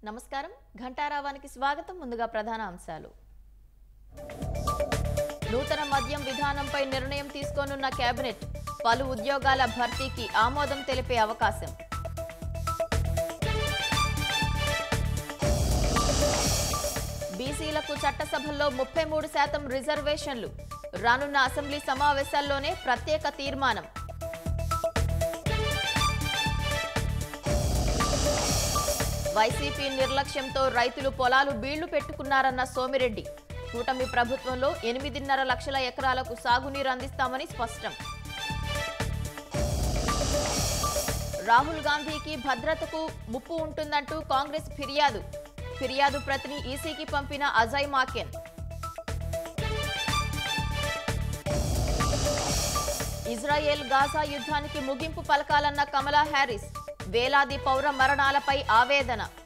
నమస్కారం ఘంటారావానికి స్వాగతం ముందుగా ప్రధాన అంశాలు నూతన మద్యం విధానంపై నిర్ణయం తీసుకోనున్న కేబినెట్ పలు ఉద్యోగాల భర్తీకి ఆమోదం తెలిపే అవకాశం బీసీలకు చట్టసభల్లో ముప్పై మూడు శాతం రిజర్వేషన్లు రానున్న అసెంబ్లీ సమావేశాల్లోనే ప్రత్యేక తీర్మానం వైసీపీ నిర్లక్ష్యంతో రైతులు పొలాలు బీళ్లు పెట్టుకున్నారన్న సోమిరెడ్డి కూటమి ప్రభుత్వంలో ఎనిమిదిన్నర లక్షల ఎకరాలకు సాగునీరు అందిస్తామని స్పష్టం రాహుల్ గాంధీకి భద్రతకు ముప్పు ఉంటుందంటూ కాంగ్రెస్ ఫిర్యాదు ఫిర్యాదు ప్రతిని ఈసీకి పంపిన అజయ్ మాకెన్ ఇజ్రాయెల్ గాజా యుద్ధానికి ముగింపు పలకాలన్న కమలా హ్యారిస్ వేలాది పౌర మరణాలపై ఆవేదన